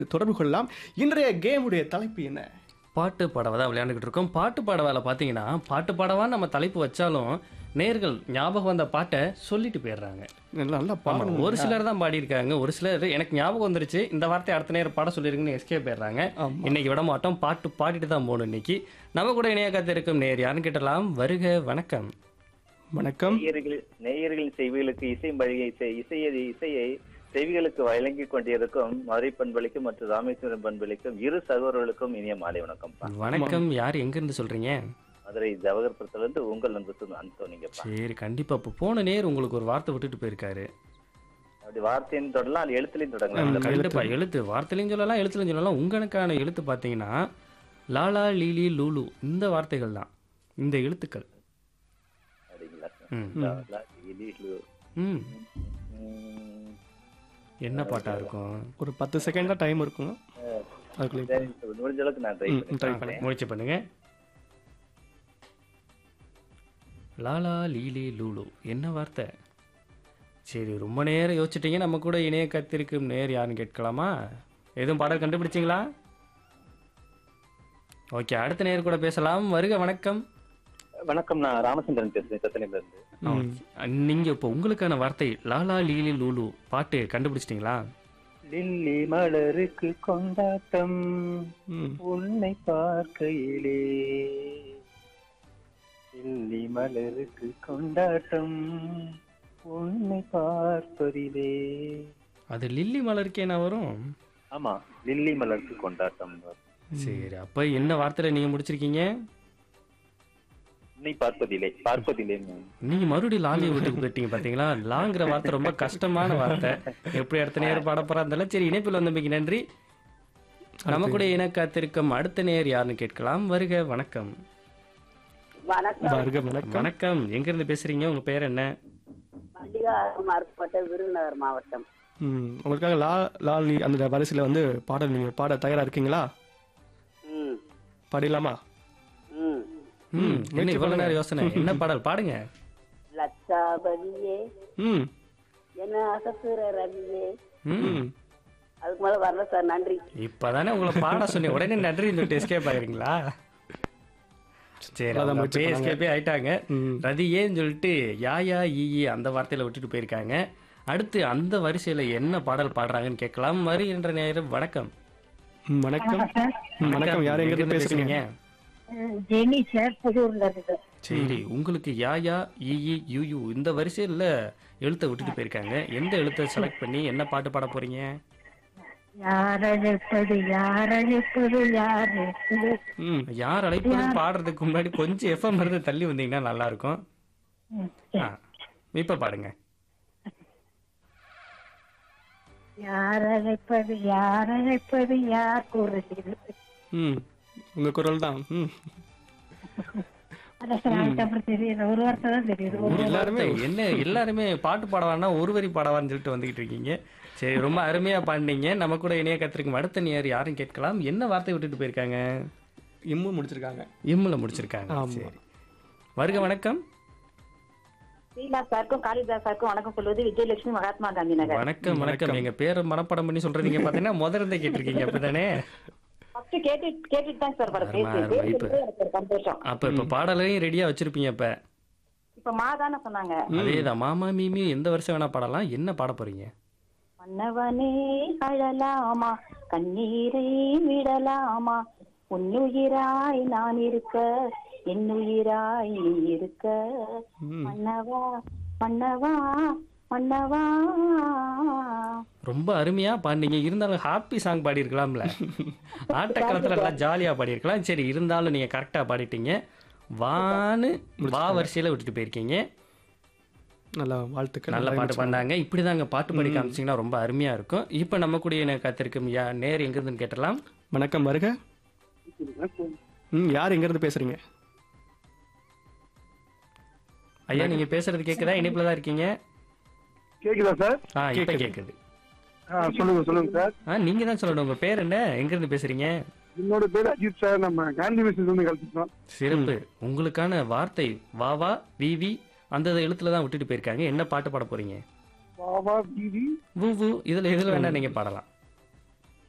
தொடர்பு கொள்ளலாம் இன்றைய கேமுடைய தலைப்பு என்ன பாட்டு பாடவா தான் விளையாண்டுக்கிட்டு இருக்கோம் பாட்டு பாடவால பார்த்தீங்கன்னா பாட்டு பாடவா நம்ம தலைப்பு வச்சாலும் நேர்கள் ஞாபகம் வந்த பாட்டை சொல்லிட்டு போயிடுறாங்க நல்லா நல்லா ஆமா, பாடணும் ஒரு சிலர் தான் பாடியிருக்காங்க ஒரு சிலர் எனக்கு ஞாபகம் வந்துருச்சு இந்த வார்த்தை அடுத்த நேரம் பாட சொல்லிருக்குன்னு எஸ்கே போயிடுறாங்க ஆமா. இன்னைக்கு விட மாட்டோம் பாட்டு பாடிட்டு தான் போகணும் இன்னைக்கு நம்ம கூட இணைய காத்திருக்கும் நேர் யாருன்னு கேட்டலாம் வருக வணக்கம் வணக்கம் நேயர்கள் நேயர்களின் செவிகளுக்கு இசை மழிகை இசை இசையை இசையை செவிகளுக்கு வழங்கிக் கொண்டிருக்கும் மதுரை பண்பளிக்கும் மற்றும் ராமேஸ்வரம் பண்பளிக்கும் இரு சகோதரர்களுக்கும் இனிய மாலை வணக்கம்ப்பா வணக்கம் யார் எங்க இருந்து சொல்றீங்க மதுரை ஜவஹர்புரத்துல இருந்து உங்கள் நண்பர் அந்தோனிங்கப்பா சரி கண்டிப்பா இப்போ போன நேர் உங்களுக்கு ஒரு வார்த்தை விட்டுட்டு போயிருக்காரு அப்படி வார்த்தையும் தொடரலாம் அது எழுத்துலையும் தொடங்கலாம் கண்டிப்பா எழுத்து வார்த்தையிலையும் சொல்லலாம் எழுத்துலையும் சொல்லலாம் உங்களுக்கான எழுத்து பார்த்தீங்கன்னா லாலா லீலி லூலு இந்த வார்த்தைகள் தான் இந்த எழுத்துக்கள் அப்படிங்களா ம். லா, லி, லு. ம் ம், என்ன பாட்டா இருக்கும் ஒரு பத்து செகண்ட் தான் டைம் இருக்கும் அதுக்குள்ளே சரி, முடிஞ்ச அளவுக்கு நான் ட்ரை ம், try பண்ணி முயற்சி பண்ணுங்க லாலா லீலி லூலு என்ன வார்த்தை சரி ரொம்ப நேரம் யோசிச்சிட்டீங்க நம்ம கூட இணைய கத்திருக்கும் நேர் யாருன்னு கேட்கலாமா எதுவும் பாடல் கண்டுபிடிச்சிங்களா ஓகே அடுத்த நேர் கூட பேசலாம் வருக வணக்கம் வணக்கம் நான் ராமச்சந்திரன் பேசுறேன் சத்தனையில இருந்து நீங்க இப்போ உங்களுக்கான வார்த்தை லாலா லீலி லூலு பாட்டு கண்டுபிடிச்சிட்டிங்களா லில்லி மலருக்கு கொண்டாட்டம் ம் உன்னை பார்க்கையிலே லில்லி மலருக்கு கொண்டாட்டம் உன்னை பார்ப்பதிலே அது லில்லி மலருக்கே நான் வரும் ஆமா லில்லி மலருக்கு கொண்டாட்டம் சரி அப்ப என்ன வார்த்தையில நீங்க முடிச்சிருக்கீங்க உன்னை பார்ப்பதிலே பார்ப்பதிலே நீங்க மறுபடியும் லாலியை வீட்டுக்கு போயிட்டீங்க பாத்தீங்களா லாங்கிற வார்த்தை ரொம்ப கஷ்டமான வார்த்தை எப்படி அடுத்த நேரம் பாட போறா இருந்தாலும் சரி இணைப்பில் வந்தமைக்கு நன்றி நம்ம கூட இன காத்திருக்கும் அடுத்த நேர் யாருன்னு கேட்கலாம் வருக வணக்கம் வணக்கம் வருக வணக்கம் வணக்கம் எங்க இருந்து பேசுறீங்க உங்க பேர் என்ன மல்லிகாரம் அருப்பட்ட விருதுநகர் மாவட்டம் ம் உங்களுக்காக லா லாலி அந்த வரிசையில் வந்து பாடல் நீங்கள் பாட தயாரா இருக்கீங்களா ம் பாடிடலாமா ம் ம் என்ன இவ்வளவு நேரம் யோசனை என்ன பாடல் பாடுங்க லட்சாபதியே ம் என்ன அசத்துற ரவியே ம் அதுக்கு மேல வரல சார் நன்றி இப்பதானே உங்களை பாட சொன்னேன் உடனே நன்றி சொல்லிட்டு எஸ்கேப் ஆகிறீங்களா சரி அதான் அவங்க முயற்சி அப்படியே பண்ணாங்க. எஸ்கேப்பே ஆயிட்டாங்க ம் ரதி ஏன்னு சொல்லிட்டு யாயா ஈ அந்த வார்த்தையில விட்டுட்டு போயிருக்காங்க அடுத்து அந்த வரிசையில என்ன பாடல் பாடுறாங்கன்னு கேட்கலாம் வரி என்ற நேரம் வணக்கம் ம், வணக்கம் ம், வணக்கம் யார் எங்க இருந்து பேசுறீங்க ஜெனி சார் புதூர்ல இருந்து சரி உங்களுக்கு யாயா ஈ யூ இந்த வரிசையில எழுத்தை விட்டுட்டு போயிருக்காங்க எந்த எழுத்தை செலக்ட் பண்ணி என்ன பாட்டு பாட போறீங்க யார் அழைப்பது யார் அழைப்பது யார் அழைப்பது ம் யார் அழைப்பது பாடுறதுக்கு முன்னாடி கொஞ்சம் எஃப்எம் இருந்து தள்ளி வந்தீங்கன்னா நல்லா இருக்கும் ஆ, இப்ப பாடுங்க யார் அழைப்பது யார் அழைப்பது யார் கூறுகிறது ம் உங்க குரல் தான் ம் அதான் சார் அதுக்கப்புறம் தெரியல ஒரு வார்த்தை தான் தெரியுது ஒரு எல்லாருமே என்ன எல்லாருமே பாட்டு பாடவான்னா ஒரு வரி பாடவான்னு சொல்லிட்டு வந்துகிட்டு இருக்கீங்க சரி ரொம்ப அருமையா பாடினீங்க நம்ம கூட இணைய கத்திருக்கும் அடுத்த நேர் யாரும் கேட்கலாம் என்ன வார்த்தை விட்டுட்டு போயிருக்காங்க இம்மும் முடிச்சிருக்காங்க இம்முல முடிச்சிருக்காங்க ஆமா. சரி வருக வணக்கம் ஸ்ரீலா சாருக்கும் காளிதாஸ் சாருக்கும் வணக்கம் சொல்வது விஜயலட்சுமி மகாத்மா காந்தி நகர் வணக்கம் வணக்கம் எங்க பேரை மனப்பாடம் பண்ணி சொல்றீங்க பாத்தீங்கன்னா முதல்ல இருந்தே கேட்டிருக்கீங்க அப்படிதானே ஃபர்ஸ்ட் கேட்டு கேட்டுட்டு தான் சார் வர அருமை, பேசி அருமை. இப்ப- பேசுறது எனக்கு ஒரு சந்தோஷம் அப்ப இப்ப பாடலையும் ரெடியா வச்சிருப்பீங்க இப்ப இப்ப மா தானே சொன்னாங்க அதேதான் மாமா மீமி எந்த வருஷம் வேணா பாடலாம் என்ன பாட போறீங்க மன்னவனே அழலாமா கண்ணீரை விடலாமா உன்னுயிராய் நான் இருக்க என்னுயிராய் நீ இருக்க ம் மன்னவா மன்னவா மன்னவா ரொம்ப அருமையா பாடினீங்க இருந்தாலும் ஹாப்பி சாங் பாடியிருக்கலாம்ல ஆட்டக்காலத்துல எல்லாம் ஜாலியா பாடியிருக்கலாம் சரி இருந்தாலும் நீங்க கரெக்டா பாடிட்டீங்க வான்னு வா வரிசையில விட்டுட்டு போயிருக்கீங்க நல்லா வாழ்த்துக்கள் நல்ல பாட்டு பண்ணாங்க இப்படிதாங்க பாட்டு பாடி காமிச்சிங்கன்னா ரொம்ப அருமையா இருக்கும் இப்போ நம்ம கூட எனக்கு காத்திருக்கும் யா நேர் எங்க இருந்துன்னு கேட்டலாம் வணக்கம் வருக ம் யார் எங்க இருந்து பேசுறீங்க ஐயா நீங்க பேசுறது கேக்குதா இணைப்புல தான் இருக்கீங்க கேக்குதா சார் ஆ இப்ப கேக்குது ஆ, சொல்லுங்க சொல்லுங்க சார் ஆ நீங்க தான் சொல்லணும் உங்க பேர் என்ன எங்க இருந்து பேசுறீங்க என்னோட பேர் அஜித் சார் நம்ம காந்தி மிஷன் இருந்து கழிச்சிட்டோம் சிறப்பு உங்களுக்கான வார்த்தை வா வா வி வி அந்த எழுத்துல தான் விட்டுட்டு போயிருக்காங்க என்ன பாட்டு பாட போறீங்க பாபா பிவி வு வு இதுல எதுல வேணா நீங்க பாடலாம்